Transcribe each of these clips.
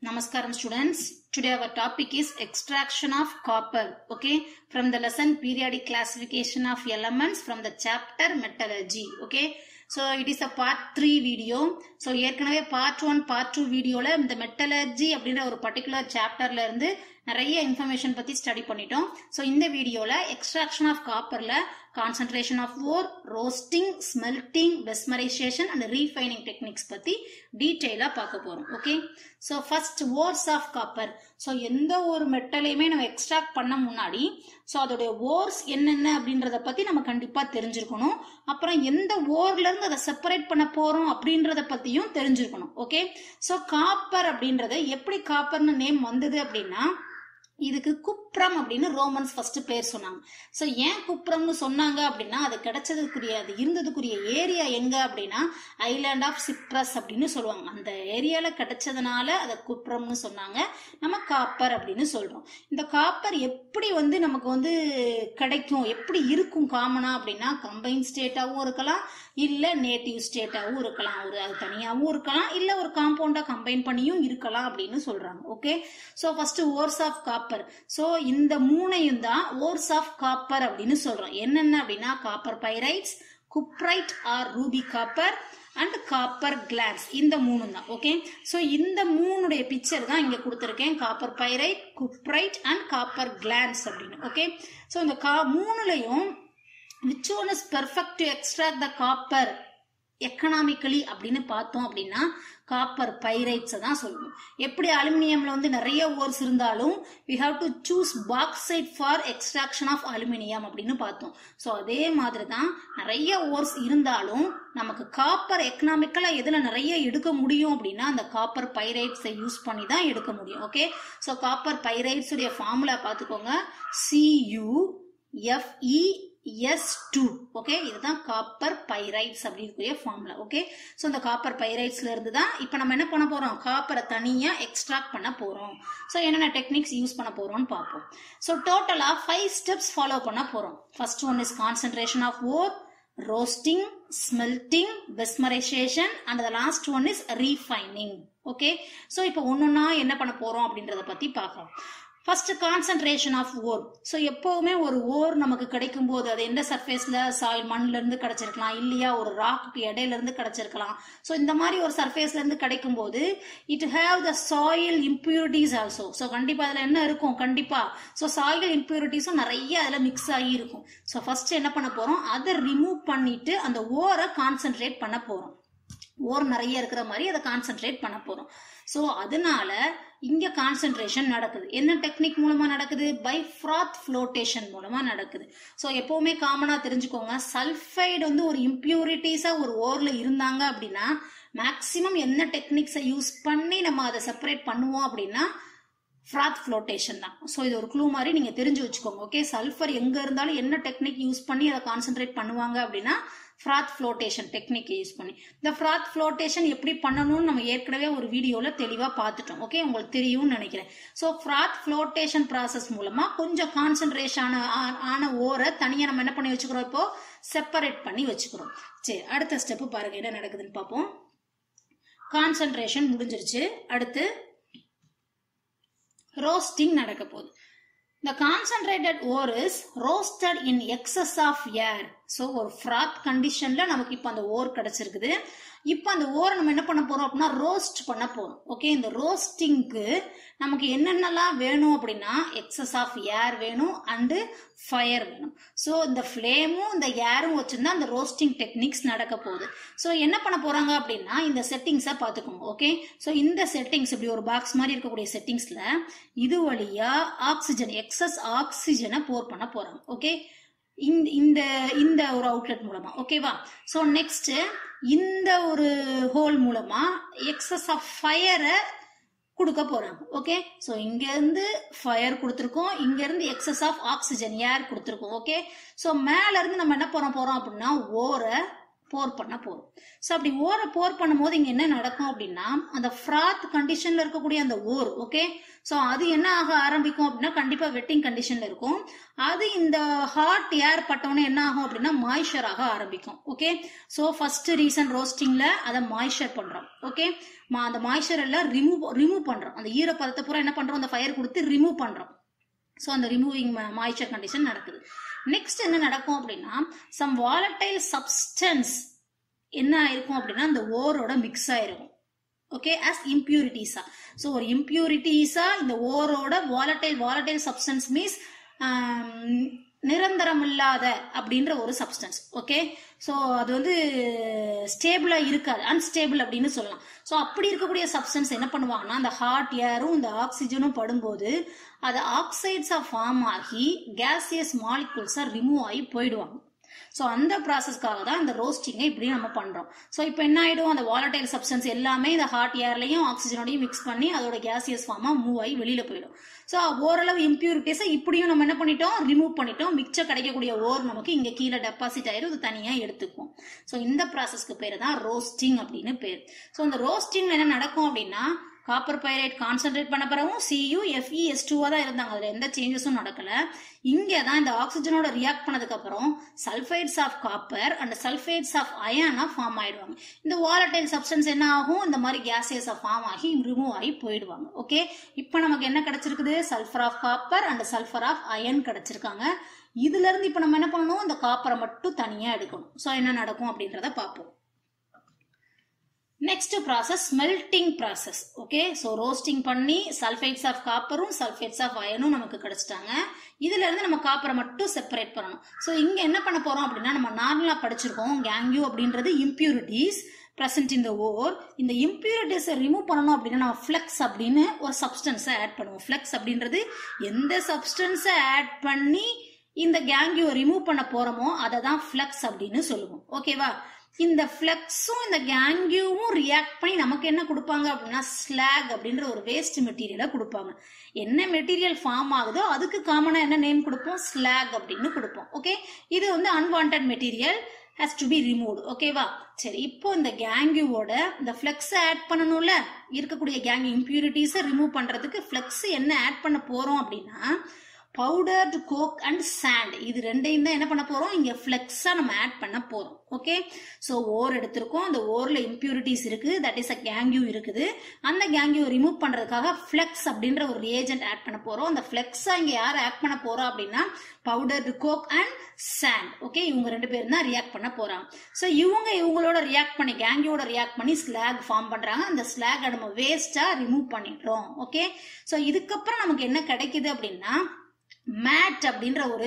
Namaskaram students. Today our topic is extraction of copper. Okay. From the lesson periodic classification of elements from the chapter metallurgy. Okay. So it is a part 3 video. So ஏற்கனவே part 1, part 2 வீடியோல இந்த metallurgy அப்படின்ற ஒரு particular சாப்டர்ல இருந்து நிறைய information பத்தி study பண்ணிட்டோம் ஸோ இந்த வீடியோல எக்ஸ்ட்ராக்ஷன் ஆஃப் காப்பர்ல concentration of ore roasting smelting bessemerisation and refining techniques பத்தி டீட்டெயிலா பார்க்க போறோம் okay so first ores of copper so எந்த ஒரு மெட்டலையுமே நம்ம எக்ஸ்ட்ராக்ட் பண்ண முன்னாடி ஸோ அதோடைய ஓர்ஸ் என்னென்ன அப்படின்றத பத்தி நம்ம கண்டிப்பா தெரிஞ்சிருக்கணும் அப்புறம் எந்த ஓர்ல இருந்து அதை செப்பரேட் பண்ண போறோம் அப்படின்றத பத்தியும் தெரிஞ்சிருக்கணும் ஓகே ஸோ காப்பர் அப்படின்றத எப்படி காப்பர்னு நேம் வந்தது அப்படின்னா இதுக்கு குப்ரம் அப்படின்னு ரோமன்ஸ் ஃபர்ஸ்ட் பேர் சொன்னாங்க ஸோ ஏன் குப்ரம்னு சொன்னாங்க அப்படின்னா அது கிடைச்சதுக்குரிய அது இருந்ததுக்குரிய ஏரியா எங்க அப்படின்னா ஐலாண்ட் ஆஃப் சிப்ரஸ் அப்படின்னு சொல்லுவாங்க அந்த ஏரியால கிடைச்சதுனால அதை குப்ரம்னு சொன்னாங்க நம்ம காப்பர் அப்படின்னு சொல்றோம் இந்த காப்பர் எப்படி வந்து நமக்கு வந்து கிடைக்கும் எப்படி இருக்கும் காமனா அப்படின்னா கம்பைன் ஸ்டேட்டாவும் இருக்கலாம் இல்ல நேட்டிவ் ஸ்டேட்டாவும் இருக்கலாம் ஒரு அது தனியாவும் இருக்கலாம் இல்ல ஒரு காம்பவுண்டா கம்பைன் பண்ணியும் இருக்கலாம் அப்படின்னு சொல்றாங்க okay so first ores of copper so இந்த மூணையும் தான் ஓர்ஸ் ஆஃப் காப்பர் அப்படின்னு சொல்றோம் என்னென்ன அப்படின்னா copper pyrites cuprite or ruby copper and copper glance இந்த மூணு தான் ஓகே ஸோ இந்த மூணுடைய பிக்சர் தான் இங்க கொடுத்துருக்கேன் copper pyrite cuprite and copper glance அப்படின்னு ஓகே ஸோ இந்த கா மூணுலையும் which one is perfect to extract the copper economically அப்படின்னு பார்த்தோம் அப்படின்னா காப்பர் பைரைட்ஸை தான் சொல்லணும் எப்படி அலுமினியம்ல வந்து நிறைய ஓர்ஸ் இருந்தாலும் we have to choose bauxite for extraction of aluminium அப்படின்னு பார்த்தோம் ஸோ அதே மாதிரி தான் நிறைய ஓர்ஸ் இருந்தாலும் நமக்கு காப்பர் எக்கனாமிக்கலா எதுல நிறைய எடுக்க முடியும் அப்படின்னா அந்த காப்பர் பைரைட்ஸை யூஸ் பண்ணி தான் எடுக்க முடியும் ஓகே ஸோ காப்பர் பைரைட்ஸ் உடைய ஃபார்முலா பார்த்துக்கோங்க C U F E S two okay இதுதான் காப்பர் பைரைட்ஸ் அப்படிங்கிற ஃபார்முலா ஓகே ஸோ இந்த காப்பர் பைரைட்ஸ்ல இருந்து தான் இப்போ நம்ம என்ன பண்ண போறோம் காப்பரை தனியா எக்ஸ்ட்ராக்ட் பண்ண போறோம் ஸோ என்னென்ன டெக்னிக்ஸ் யூஸ் பண்ண போறோம்னு பார்ப்போம் ஸோ டோட்டலா ஃபைவ் ஸ்டெப்ஸ் ஃபாலோ பண்ண போறோம் first one is concentration of ore roasting smelting bessemerisation and the last one is refining okay so இப்போ ஒன்னொன்னா என்ன பண்ண போறோம் அப்படின்றத பத்தி பார்க்கலாம் first concentration of ore so எப்பவுமே ஒரு ஓர் நமக்கு கிடைக்கும் போது அது எந்த சர்ஃபேஸ்ல சாயில் மண்ணுல இருந்து கிடைச்சிருக்கலாம் இல்லையா ஒரு ராக்கு இடையில இருந்து கிடைச்சிருக்கலாம் ஸோ இந்த மாதிரி ஒரு சர்ஃபேஸ்ல இருந்து கிடைக்கும் போது it have the soil impurities also so கண்டிப்பா அதுல என்ன இருக்கும் கண்டிப்பா ஸோ சாயில் இம்பியூரிட்டிஸும் நிறைய அதுல மிக்ஸ் ஆகி இருக்கும் ஸோ ஃபர்ஸ்ட் என்ன பண்ண போறோம் அதை ரிமூவ் பண்ணிட்டு அந்த ஓரை கான்சென்ட்ரேட் பண்ண போறோம் ஓர் நிறைய இருக்கிற மாதிரி அதை கான்சென்ட்ரேட் பண்ண போறோம் ஸோ அதனால இங்க கான்சென்ட்ரேஷன் நடக்குது என்ன டெக்னிக் மூலமா நடக்குது பை ஃப்ராத் ஃப்ளோட்டேஷன் மூலமா நடக்குது ஸோ எப்பவுமே காமனா தெரிஞ்சுக்கோங்க சல்ஃபைடு வந்து ஒரு இம்பியூரிட்டிஸா ஒரு ஓர்ல இருந்தாங்க அப்படின்னா மேக்சிமம் என்ன டெக்னிக்ஸை யூஸ் பண்ணி நம்ம அதை செப்பரேட் பண்ணுவோம் அப்படின்னா ஃப்ராத் ஃப்ளோட்டேஷன் தான் ஸோ இது ஒரு க்ளூ மாதிரி நீங்க தெரிஞ்சு வச்சுக்கோங்க ஓகே சல்ஃபர் எங்க இருந்தாலும் என்ன டெக்னிக் யூஸ் பண்ணி அதை கான்சென்ட்ரேட் பண்ணுவாங்க அப்படின்னா ஃப்ராத் ஃப்ளோட்டேஷன் டெக்னிக் யூஸ் பண்ணி இந்த ஃப்ராத் ஃப்ளோட்டேஷன் எப்படி பண்ணணும்னு நம்ம ஏற்கனவே ஒரு வீடியோல தெளிவா பார்த்துட்டோம் ஓகே உங்களுக்கு தெரியும்னு நினைக்கிறேன் ஸோ ஃப்ராத் ஃப்ளோட்டேஷன் ப்ராசஸ் மூலமா கொஞ்சம் கான்சென்ட்ரேஷன் ஆன ஓரை தனியா நம்ம என்ன பண்ணி வச்சுக்கிறோம் இப்போ செப்பரேட் பண்ணி வச்சுக்கிறோம் சரி அடுத்த ஸ்டெப் பாருங்க என்ன நடக்குதுன்னு பார்ப்போம் கான்சென்ட்ரேஷன் முடிஞ்சிருச்சு அடுத்து ரோஸ்டிங் நடக்க போகுது The concentrated ore is roasted in excess of air. So ஒரு ஃப்ராத் கண்டிஷன்ல நமக்கு இப்போ அந்த ஓர் கிடைச்சிருக்குது இப்போ அந்த ஓரை நம்ம என்ன பண்ண போறோம் அப்படின்னா ரோஸ்ட் பண்ண போறோம் ஓகே இந்த ரோஸ்டிங்க்கு நமக்கு என்னென்னலாம் வேணும் அப்படின்னா எக்ஸஸ் ஆஃப் ஏர் வேணும் அண்டு ஃபயர் வேணும் ஸோ இந்த ஃப்ளேமும் இந்த ஏரும் வச்சிருந்தா அந்த ரோஸ்டிங் டெக்னிக்ஸ் நடக்க போகுது ஸோ என்ன பண்ண போறாங்க அப்படின்னா இந்த செட்டிங்ஸை பார்த்துக்கோங்க ஓகே ஸோ இந்த செட்டிங்ஸ் இப்படி ஒரு பாக்ஸ் மாதிரி இருக்கக்கூடிய செட்டிங்ஸ்ல இது வழியா ஆக்சிஜன் எக்ஸஸ் ஆக்சிஜனை போர் பண்ண போறாங்க ஓகே இந்த இந்த ஒரு அவுட்லெட் மூலமா ஓகேவா ஸோ நெக்ஸ்ட் இந்த ஒரு ஹோல் மூலமா எக்ஸஸ் ஆஃப் ஃபயரை கொடுக்க போறாங்க ஓகே ஸோ இங்க இருந்து ஃபயர் கொடுத்துருக்கோம் இங்க இருந்து எக்ஸஸ் ஆஃப் ஆக்சிஜன் ஏர் கொடுத்துருக்கோம் ஓகே ஸோ மேல இருந்து நம்ம என்ன பண்ண போறோம் அப்படின்னா ஓரை போர் பண்ண போறோம் ஸோ அப்படி ஓரை போர் பண்ணும்போது இங்க என்ன நடக்கும் அப்படின்னா அந்த ஃப்ராத் கண்டிஷன்ல இருக்கக்கூடிய அந்த ஓர் ஓகே ஸோ அது என்ன ஆக ஆரம்பிக்கும் அப்படின்னா கண்டிப்பா வெட்டிங் கண்டிஷன்ல இருக்கும் அது இந்த ஹாட் ஏர் பட்டவுடனே என்ன ஆகும் அப்படின்னா மாய்ச்சர் ஆக ஆரம்பிக்கும் ஓகே ஸோ ஃபர்ஸ்ட் ரீசன் ரோஸ்டிங்ல அதை மாய்ச்சர் பண்றோம் ஓகே அந்த மாய்ச்சர் எல்லாம் ரிமூவ் ரிமூவ் பண்றோம் அந்த ஈரப்பதத்தை பூரா என்ன பண்றோம் அந்த ஃபயர் கொடுத்து ரிமூவ் பண்றோம் ஸோ அந்த ரிமூவிங் மாய்ச்சர் கண்டிஷன் நடக்குது நெக்ஸ்ட் என்ன நடக்கும் அப்படின்னா சம் வாலட்டைல் சப்ஸ்டன்ஸ் என்ன ஆயிருக்கும் அப்படின்னா அந்த ஓரோட மிக்ஸ் ஆயிருக்கும் ஓகே அஸ் இம்பியூரிட்டிஸா ஸோ ஒரு இம்பியூரிட்டிஸா இந்த ஓரோட வாலட்டைல் வாலட்டைல் சப்ஸ்டன்ஸ் மீன்ஸ் நிரந்தரம் இல்லாத அப்படின்ற ஒரு சப்ஸ்டன்ஸ் ஓகே ஸோ அது வந்து ஸ்டேபிளா இருக்காது அன்ஸ்டேபிள் அப்படின்னு சொல்லலாம் ஸோ அப்படி இருக்கக்கூடிய சப்ஸ்டன்ஸ் என்ன பண்ணுவாங்கன்னா அந்த ஹாட் ஏரும் இந்த ஆக்சிஜனும் படும்போது அது ஆக்சைட்ஸா ஃபார்ம் ஆகி கேசியஸ் மாலிகூல்ஸா ரிமூவ் ஆகி போயிடுவாங்க ஸோ அந்த ப்ராசஸ்க்காக தான் இந்த ரோஸ்டிங்கை இப்படி நம்ம பண்றோம் ஸோ இப்போ என்ன ஆயிடும் அந்த வாலடைல் சப்ஸ்டன்ஸ் எல்லாமே இந்த ஹாட் ஏர்லையும் ஆக்சிஜனோடையும் மிக்ஸ் பண்ணி அதோட கேசியஸ் ஃபார்மா மூவ் ஆகி வெளியில போயிடும் ஸோ ஓரளவு இம்பியூரிட்டிஸை இப்படியும் நம்ம என்ன பண்ணிட்டோம் ரிமூவ் பண்ணிட்டோம் மிச்சம் கிடைக்கக்கூடிய ஓர் நமக்கு இங்க கீழே டெபாசிட் ஆயிரும் இது தனியா எடுத்துக்கும் ஸோ இந்த ப்ராசஸ்க்கு பேர் தான் ரோஸ்டிங் அப்படின்னு பேர் ஸோ இந்த ரோஸ்டிங்ல என்ன நடக்கும் அப்படின்னா காப்பர் பைரைட் கான்சென்ட்ரேட் பண்ண பிறகும் சியு எஃப்இ எஸ் டூவா தான் இருந்தாங்க அதுல எந்த சேஞ்சஸும் நடக்கல இங்கே தான் இந்த ஆக்சிஜனோட ரியாக்ட் பண்ணதுக்கு அப்புறம் sulphides of copper and sulphides of அயனா ஃபார்ம் ஆயிடுவாங்க இந்த வாலடைல் சப்ஸ்டன்ஸ் என்ன ஆகும் இந்த மாதிரி கேசஸ் ஃபார்ம் ஆகி ரிமூவ் ஆகி போயிடுவாங்க ஓகே இப்போ நமக்கு என்ன கிடைச்சிருக்குது sulphur of copper and sulphur of iron கிடைச்சிருக்காங்க இதுல இருந்து இப்போ நம்ம என்ன பண்ணணும் இந்த காப்பரை மட்டும் தனியா எடுக்கணும் ஸோ என்ன நடக்கும் அப்படின்றத பார்ப்போம் next process smelting process okay so roasting பண்ணி சல்ஃபைட்ஸ் ஆஃப் காப்பரும் சல்ஃபைட்ஸ் ஆஃப் அயனும் நமக்கு கிடைச்சிட்டாங்க இதுல இருந்து நம்ம காப்பரை மட்டும் செப்பரேட் பண்ணணும் ஸோ இங்க என்ன பண்ண போறோம் அப்படின்னா நம்ம நார்மலா படிச்சிருக்கோம் கேங்யூ அப்படின்றது impurities present in the ore இந்த இம்பியூரிட்டிஸை ரிமூவ் பண்ணணும் அப்படின்னா நம்ம ஃப்ளெக்ஸ் அப்படின்னு ஒரு சப்ஸ்டன்ஸை ஆட் பண்ணுவோம் ஃப்ளெக்ஸ் அப்படின்றது எந்த சப்ஸ்டன்ஸை ஆட் பண்ணி இந்த கேங்கியூ ரிமூவ் பண்ண போறோமோ அதை தான் ஃப்ளெக்ஸ் அப்படின்னு சொல்லுவோம் ஓகேவா இந்த ஃப்ளெக்ஸும் இந்த கேங்கியூவும் ரியாக்ட் பண்ணி நமக்கு என்ன கொடுப்பாங்க அப்படின்னா ஸ்லாக் அப்படின்ற ஒரு வேஸ்ட் மெட்டீரியலை கொடுப்பாங்க என்ன மெட்டீரியல் ஃபார்ம் ஆகுதோ அதுக்கு காமனாக என்ன நேம் கொடுப்போம் ஸ்லாக் அப்படின்னு கொடுப்போம் ஓகே இது வந்து unwanted material has to be removed ஓகேவா சரி இப்போ இந்த கேங்கியூவோட இந்த ஃப்ளெக்ஸை ஆட் பண்ணணும்ல இருக்கக்கூடிய கேங் இம்பியூரிட்டிஸை ரிமூவ் பண்ணுறதுக்கு ஃப்ளெக்ஸ் என்ன ஆட் பண்ண போகிறோம் அப்படின்னா பவுடர்டு கோக் அண்ட் சாண்ட் இது ரெண்டையும் தான் என்ன பண்ண போறோம் இங்க ஃபிளெக்ஸா நம்ம ஆட் பண்ண போறோம் ஓகே ஸோ ஓர் எடுத்திருக்கோம் அந்த ஓர்ல இம்பியூரிட்டிஸ் இருக்கு தட் இஸ் அ கேங்யூ இருக்குது அந்த கேங்யூ ரிமூவ் பண்றதுக்காக ஃபிளெக்ஸ் அப்படின்ற ஒரு ரியேஜென்ட் ஆட் பண்ண போறோம் அந்த ஃபிளெக்ஸா இங்க யார் ஆட் பண்ண போறோம் அப்படின்னா powdered coke and sand okay இவங்க ரெண்டு பேரும் தான் ரியாக்ட் பண்ண போறாங்க ஸோ இவங்க இவங்களோட ரியாக்ட் பண்ணி கேங்கியோட ரியாக்ட் பண்ணி ஸ்லாக் ஃபார்ம் பண்றாங்க அந்த ஸ்லாகை நம்ம வேஸ்டா ரிமூவ் பண்ணிடுறோம் ஓகே ஸோ இதுக்கப்புறம் நமக்கு என்ன கிடைக்குது அப்படின்னா மேட் அப்படின்ற ஒரு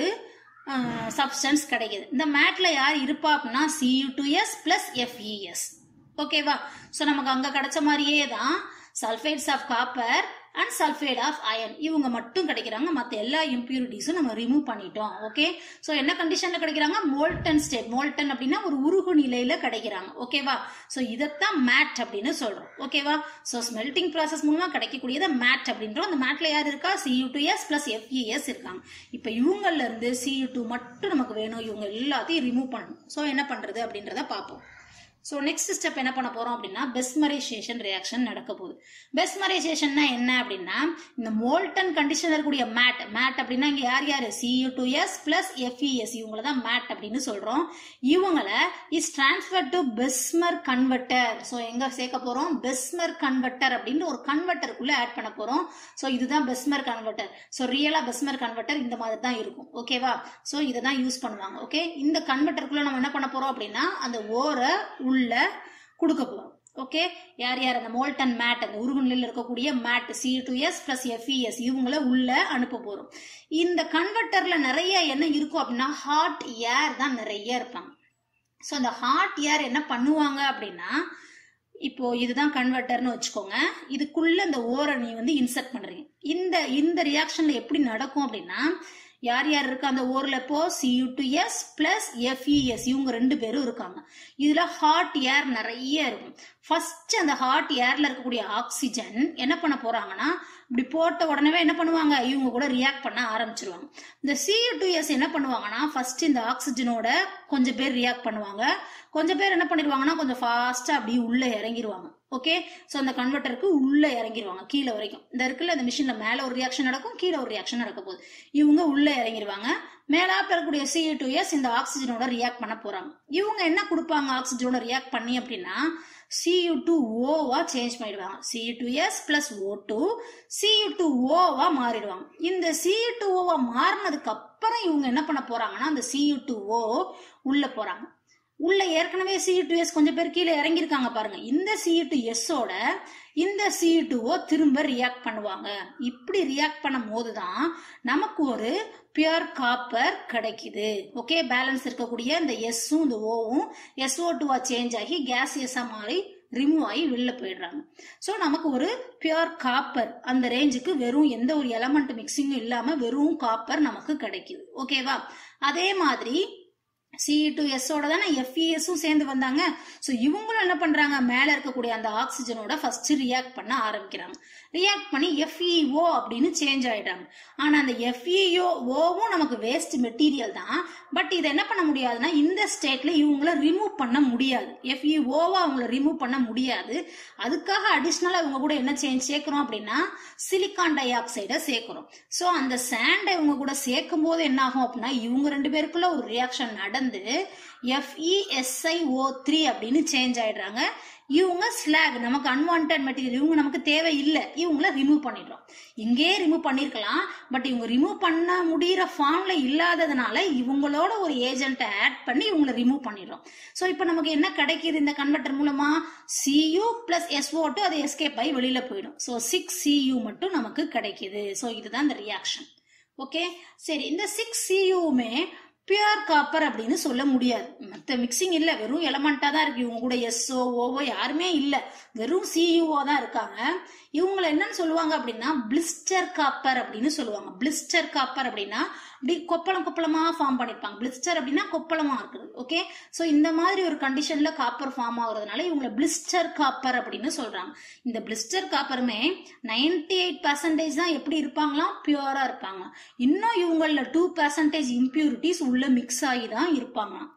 சப்ஸ்டன்ஸ் கிடைக்குது இந்த மேட்ல யார் இருப்பா அப்படின்னா see you two S plus F E S ஓகேவா ஸோ நமக்கு அங்க கிடைச்ச மாதிரியே தான் sulphides of copper and sulphide of iron இவங்க மட்டும் கிடைக்கிறாங்க மற்ற எல்லா இம்பியூரிட்டிஸும் நம்ம ரிமூவ் பண்ணிட்டோம் ஓகே ஸோ என்ன கண்டிஷன்ல கிடைக்கிறாங்க மோல்டன் ஸ்டேட் மோல்டன் அப்படின்னா ஒரு உருகு நிலையில கிடைக்கிறாங்க ஓகேவா ஸோ இதைத்தான் மேட் அப்படின்னு சொல்றோம் ஓகேவா ஸோ ஸ்மெல்டிங் ப்ராசஸ் மூலமா கிடைக்கக்கூடியது மேட் அப்படின்றோம் அந்த மேட்ல யார் இருக்கா C U two S plus F E S இருக்காங்க இப்போ இவங்கள்ல இருந்து சியூ டூ மட்டும் நமக்கு வேணும் இவங்க எல்லாத்தையும் ரிமூவ் பண்ணணும் ஸோ என்ன பண்றது அப்படின்றத பார்ப்போம் ஸோ நெக்ஸ்ட் ஸ்டெப் என்ன பண்ண போறோம் அப்படின்னா பெஸ்மரைசேஷன் ரியாக்ஷன் நடக்க போகுது பெஸ்மரைசேஷன்னா என்ன அப்படின்னா இந்த மோல்டன் கண்டிஷன்ல இருக்கக்கூடிய மேட் மேட் அப்படின்னா இங்க யார் யாரு C U two S plus FES இவங்கள தான் மேட் அப்படின்னு சொல்றோம் இவங்கள is transfer to Bessemer converter so எங்க சேர்க்க போறோம் பெஸ்மர் கன்வெர்டர் அப்படின்னு ஒரு கன்வெர்டருக்குள்ள ஆட் பண்ண போறோம் ஸோ இதுதான் பெஸ்மர் கன்வெர்டர் ஸோ ரியலா பெஸ்மர் கன்வெர்டர் இந்த மாதிரி தான் இருக்கும் ஓகேவா ஸோ இதை தான் யூஸ் பண்ணுவாங்க ஓகே இந்த கன்வெர்டருக்குள்ள நம்ம என்ன பண்ண போறோம் அப்படின்னா அந்த ஓரை உள்ள கொடுக்க போறோம் ஓகே யார் யார் அந்த மோல்டன் மேட் அந்த உருகுநிலையில் இருக்கக்கூடிய matte C two S plus FES இவங்கள உள்ள அனுப்ப போறோம் இந்த கன்வெர்ட்டர்ல நிறைய என்ன இருக்கும் அப்படின்னா ஹாட் ஏர் தான் நிறைய இருப்பாங்க ஸோ அந்த ஹாட் ஏர் என்ன பண்ணுவாங்க அப்படின்னா இப்போ இதுதான் கன்வெர்ட்டர்னு வச்சுக்கோங்க இதுக்குள்ள இந்த ஓரை நீ வந்து இன்சர்ட் பண்றீங்க இந்த இந்த ரியாக்ஷன்ல எப்படி நடக்கும் அப்படின்னா யார் யார் இருக்கா அந்த ஓர்ல இப்போ CU two S plus FES இவங்க ரெண்டு பேரும் இருக்காங்க இதுல ஹாட் ஏர் நிறைய இருக்கும் ஃபர்ஸ்ட் அந்த ஹாட் ஏர்ல இருக்கக்கூடிய ஆக்சிஜன் என்ன பண்ண போறாங்கன்னா இப்படி போட்ட உடனே என்ன பண்ணுவாங்க இவங்க கூட ரியாக்ட் பண்ண ஆரம்பிச்சிருவாங்க இந்த சியூ டூ எஸ் என்ன பண்ணுவாங்கன்னா ஃபர்ஸ்ட் இந்த ஆக்சிஜனோட கொஞ்சம் பேர் ரியாக்ட் பண்ணுவாங்க கொஞ்சம் பேர் என்ன பண்ணிடுவாங்கன்னா கொஞ்சம் ஃபாஸ்டா அப்படியே உள்ள இறங்கிடுவாங்க ஓகே ஸோ அந்த கன்வெர்ட்டருக்கு உள்ள இறங்கிடுவாங்க கீழே வரைக்கும் இந்த இருக்குல்ல இந்த மிஷின்ல மேல ஒரு ரியாக்ஷன் நடக்கும் கீழே ஒரு ரியாக்ஷன் நடக்க போகுது இவங்க உள்ள இறங்கிடுவாங்க மேலாப்பில் இருக்கக்கூடிய சிஏ டூ எஸ் இந்த ஆக்சிஜனோட ரியாக்ட் பண்ண போறாங்க இவங்க என்ன கொடுப்பாங்க ஆக்சிஜனோட ரியாக்ட் பண்ணி அப்படின்னா சியூ டூ ஓவா சேஞ்ச் பண்ணிடுவாங்க CU two S plus O two CU two ஓவா மாறிடுவாங்க இந்த சியூ டூ ஓவா மாறினதுக்கு அப்புறம் இவங்க என்ன பண்ண போறாங்கன்னா அந்த சியூ டூ ஓ உள்ள போறாங்க உள்ள ஏற்கனவே சிஇ டூ எஸ் கொஞ்சம் பேர் கீழே இறங்கியிருக்காங்க பாருங்க இந்த சிஇ டூ எஸ்ஸோட இந்த சிஇ டூஓ திரும்ப ரியாக்ட் பண்ணுவாங்க இப்படி ரியாக்ட் பண்ணும் போது தான் நமக்கு ஒரு பியூர் காப்பர் கிடைக்குது ஓகே பேலன்ஸ் இருக்கக்கூடிய இந்த எஸ்ஸும் இந்த ஓவும் எஸ்ஓ டூவா சேஞ்ச் ஆகி கேசியஸா மாறி ரிமூவ் ஆகி வெளில போயிடுறாங்க ஸோ நமக்கு ஒரு பியூர் காப்பர் அந்த ரேஞ்சுக்கு வெறும் எந்த ஒரு எலமெண்ட் மிக்சிங்கும் இல்லாம வெறும் காப்பர் நமக்கு கிடைக்குது ஓகேவா அதே மாதிரி சிஇ டூ எஸ்ஸோட தானே எஃப்இஎஸும் சேர்ந்து வந்தாங்க ஸோ இவங்களும் என்ன பண்றாங்க மேல இருக்கக்கூடிய அந்த ஆக்சிஜனோட ஃபர்ஸ்ட் ரியாக்ட் பண்ண ஆரம்பிக்கிறாங்க ரியாக்ட் பண்ணி எஃப்இஓ அப்படின்னு சேஞ்ச் ஆயிடுறாங்க ஆனா அந்த எஃப்இஓ ஓவும் நமக்கு வேஸ்ட் மெட்டீரியல் தான் பட் இதை என்ன பண்ண முடியாதுன்னா இந்த ஸ்டேட்ல இவங்கள ரிமூவ் பண்ண முடியாது எஃப்இஓவை அவங்கள ரிமூவ் பண்ண முடியாது அதுக்காக அடிஷ்னலா இவங்க கூட என்ன சேஞ்ச் சேர்க்கிறோம் அப்படின்னா சிலிக்கான் டை ஆக்சைடை சேர்க்கிறோம் ஸோ அந்த சாண்டை இவங்க கூட சேர்க்கும் போது என்ன ஆகும் அப்படின்னா இவங்க ரெண்டு பேருக்குள்ள ஒரு ரியாக்ஷன் நடந்து எஃப்இஎஸ்ஐஓ த்ரீ அப்படின்னு சேஞ்ச் ஆயிடுறாங்க இவங்க ஸ்லாக் நமக்கு அன்வான்ட் மெட்டீரியல் இவங்க நமக்கு தேவை இல்லை இவங்கள ரிமூவ் பண்ணிடுறோம் இங்கே ரிமூவ் பண்ணிருக்கலாம் பட் இவங்க ரிமூவ் பண்ண முடியிற ஃபார்ம்ல இல்லாததுனால இவங்களோட ஒரு ஏஜென்ட்டை ஆட் பண்ணி இவங்கள ரிமூவ் பண்ணிடுறோம் ஸோ இப்போ நமக்கு என்ன கிடைக்குது இந்த கன்வெர்டர் மூலமா சியூ பிளஸ் எஸ்ஓ டூ அது எஸ்கேப் ஆகி வெளியில போயிடும் ஸோ சிக்ஸ் சியூ மட்டும் நமக்கு கிடைக்குது ஸோ இதுதான் இந்த ரியாக்ஷன் ஓகே சரி இந்த சிக்ஸ் சியூவுமே பியூர் காப்பர் அப்படின்னு சொல்ல முடியாது மற்ற மிக்சிங் இல்ல வெறும் எலமெண்டா தான் இருக்கு இவங்க கூட எஸ்ஓ ஓவோ யாருமே இல்ல வெறும் சியூஓ தான் இருக்காங்க இவங்களை என்னன்னு சொல்லுவாங்க அப்படின்னா பிளிஸ்டர் காப்பர் அப்படின்னு சொல்லுவாங்க பிளிஸ்டர் காப்பர் அப்படின்னா அப்படி கொப்பளம் கொப்பளமா ஃபார்ம் பண்ணிருப்பாங்க பிளிஸ்டர் அப்படின்னா கொப்பளமா இருக்குது ஓகே சோ இந்த மாதிரி ஒரு கண்டிஷன்ல காப்பர் ஃபார்ம் ஆகுறதுனால இவங்களை பிளிஸ்டர் காப்பர் அப்படின்னு சொல்றாங்க இந்த பிளிஸ்டர் காப்பருமே நைன்டி எயிட் பர்சன்டேஜ் தான் எப்படி இருப்பாங்களாம் பியூரா இருப்பாங்க இன்னும் இவங்கள டூ பர்சன்டேஜ் இம்பியூரிட்டிஸ் உள்ள மிக்ஸ் ஆகி தான் இருப்பாங்களாம்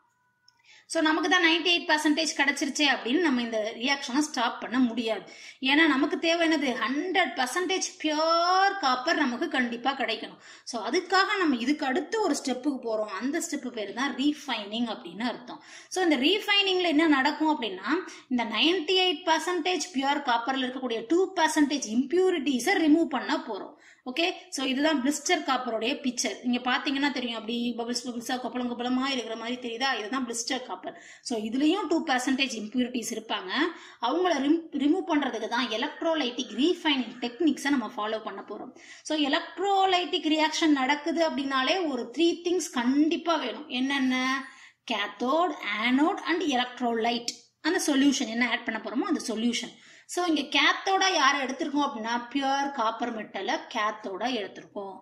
ஸோ நமக்கு தான் நைன்டி எயிட் பர்சன்டேஜ் கிடைச்சிருச்சே அப்படின்னு நம்ம இந்த ரியாக்ஷனை ஸ்டாப் பண்ண முடியாது ஏன்னா நமக்கு தேவை என்னது ஹண்ட்ரட் பர்சன்டேஜ் பியோர் காப்பர் நமக்கு கண்டிப்பாக கிடைக்கணும் ஸோ அதுக்காக நம்ம இதுக்கு அடுத்து ஒரு ஸ்டெப்புக்கு போகிறோம் அந்த ஸ்டெப்பு பேர் தான் ரீஃபைனிங் அப்படின்னு அர்த்தம் ஸோ இந்த ரீஃபைனிங்ல என்ன நடக்கும் அப்படின்னா இந்த நைன்டி எயிட் பர்சன்டேஜ் பியூர் காப்பரில் இருக்கக்கூடிய டூ பர்சன்டேஜ் இம்பியூரிட்டிஸை ரிமூவ் பண்ண போகிறோம் ஓகே ஸோ இதுதான் பிளிஸ்டர் காப்பருடைய பிக்சர் நீங்க பாத்தீங்கன்னா தெரியும் அப்படி பபிள்ஸ் பபிள்ஸா கொப்பளம் கொப்பளமா இருக்கிற மாதிரி தெரியுதா இதுதான் பிளிஸ்டர் காப்பர் ஸோ இதுலயும் டூ பர்சன்டேஜ் இம்பியூரிட்டிஸ் இருப்பாங்க அவங்கள ரிமூவ் பண்றதுக்கு தான் எலக்ட்ரோலைட்டிக் ரீஃபைனிங் டெக்னிக்ஸை நம்ம ஃபாலோ பண்ண போறோம் ஸோ எலக்ட்ரோலைட்டிக் ரியாக்ஷன் நடக்குது அப்படின்னாலே ஒரு த்ரீ திங்ஸ் கண்டிப்பா வேணும் என்னென்ன கேத்தோட் ஆனோட் அண்ட் எலக்ட்ரோலைட் அந்த சொல்யூஷன் என்ன ஆட் பண்ண போறோமோ அந்த சொல்யூஷன் ஸோ இங்க கேத்தோட யாரை எடுத்திருக்கோம் அப்படின்னா பியூர் காப்பர் மெட்டலை கேத்தோட எடுத்திருக்கோம்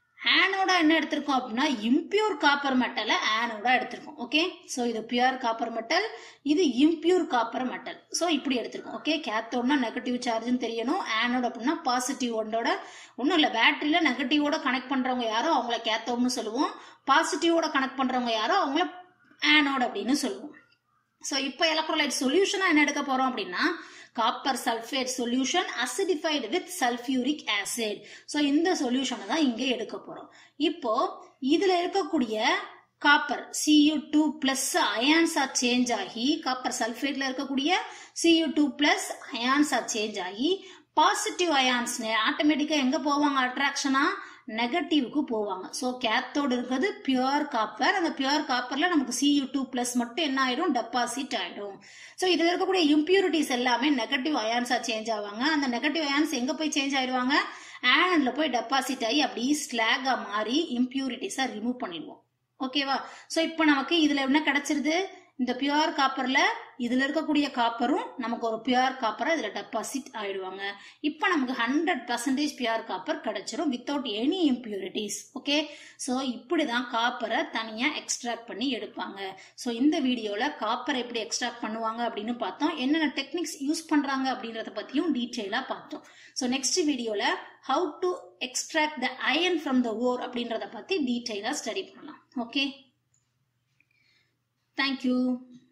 ஆனோட என்ன எடுத்திருக்கோம் அப்படின்னா இம்பியூர் காப்பர் மெட்டலை ஆனோட எடுத்திருக்கோம் ஓகே ஸோ இது பியூர் காப்பர் மெட்டல் இது இம்பியூர் காப்பர் மெட்டல் ஸோ இப்படி எடுத்திருக்கோம் ஓகே கேத்தோட்னா நெகட்டிவ் சார்ஜ்னு தெரியணும் ஆனோட அப்படின்னா பாசிட்டிவ் ஒன்றோட ஒன்றும் இல்லை பேட்டரியில நெகட்டிவோட கனெக்ட் பண்றவங்க யாரோ அவங்கள கேத்தோட்னு சொல்லுவோம் பாசிட்டிவோட கனெக்ட் பண்றவங்க யாரோ அவங்கள ஆனோட் அப்படின்னு சொல்லுவோம் ஸோ இப்போ எலக்ட்ரோலைட் சொல்யூஷனா என்ன எடுக்க போறோம் அப்படின்னா copper sulphate solution acidified with sulphuric acid so இந்த சொல்யூஷனை தான் இங்கே எடுக்க போறோம் இப்போ இதுல இருக்கக்கூடிய காப்பர் சியூ டூ பிளஸ் அயான்ஸா சேஞ்ச் ஆகி காப்பர் சல்ஃபேட்ல இருக்கக்கூடிய சியூ டூ பிளஸ் அயான்ஸா சேஞ்ச் ஆகி பாசிட்டிவ் அயான்ஸ் ஆட்டோமேட்டிக்கா எங்க போவாங்க அட்ராக்ஷனா நெகட்டிவ்க்கு போவாங்க ஸோ கேத்தோடு இருக்கிறது பியூர் காப்பர் அந்த பியூர் காப்பர்ல நமக்கு சியூ டூ பிளஸ் மட்டும் என்ன ஆயிடும் டெபாசிட் ஆயிடும் ஸோ இதுல இருக்கக்கூடிய இம்பியூரிட்டிஸ் எல்லாமே நெகட்டிவ் அயான்ஸா சேஞ்ச் ஆவாங்க அந்த நெகட்டிவ் அயான்ஸ் எங்க போய் சேஞ்ச் ஆயிடுவாங்க ஆனண்ட்ல போய் டெபாசிட் ஆகி அப்படியே ஸ்லாகா மாறி இம்பியூரிட்டிஸா ரிமூவ் பண்ணிடுவோம் ஓகேவா ஸோ இப்போ நமக்கு இதுல என்ன கிடைச்சிருது இந்த பியூர் காப்பர்ல இதுல இருக்கக்கூடிய காப்பரும் நமக்கு ஒரு பியூர் காப்பரா இதுல டெபாசிட் ஆயிடுவாங்க இப்போ நமக்கு ஹண்ட்ரட் பர்சன்டேஜ் பியூர் காப்பர் கிடைச்சிரும் without any impurities okay so இப்படிதான் காப்பரை தனியா எக்ஸ்ட்ராக்ட் பண்ணி எடுப்பாங்க ஸோ இந்த வீடியோல காப்பரை எப்படி எக்ஸ்ட்ராக்ட் பண்ணுவாங்க அப்படின்னு பார்த்தோம் என்னென்ன டெக்னிக்ஸ் யூஸ் பண்றாங்க அப்படின்றத பத்தியும் டீட்டெயிலா பார்த்தோம் ஸோ நெக்ஸ்ட் வீடியோல how to extract the iron from the ore அப்படின்றத பத்தி டீட்டெயிலா ஸ்டடி பண்ணலாம் ஓகே தேங்க்யூ